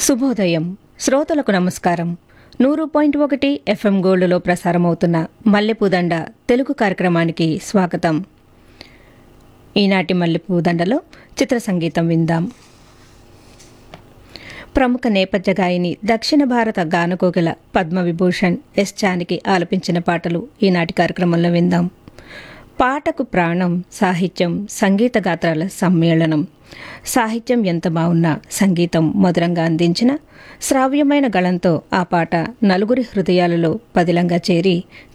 శుభోదయం శ్రోతలకు నమస్కారం నూరు పాయింట్ ఒకటి ఎఫ్ఎం గోల్డ్లో ప్రసారమవుతున్న మల్లెపూదండ తెలుగు కార్యక్రమానికి స్వాగతం ఈనాటి మల్లెపూదండలో చిత్ర సంగీతం విందాం ప్రముఖ నేపథ్య గాయని దక్షిణ భారత గానకోకిల పద్మవిభూషణ్ ఎస్ చానికి ఆలపించిన పాటలు ఈనాటి కార్యక్రమంలో విందాం పాటకు ప్రాణం సాహిత్యం సంగీత గాత్రాల సమ్మేళనం సాహిత్యం ఎంత బాగున్నా సంగీతం మధురంగా అందించిన శ్రావ్యమైన గళంతో ఆ పాట నలుగురి హృదయాలలో పదిలంగా చేరి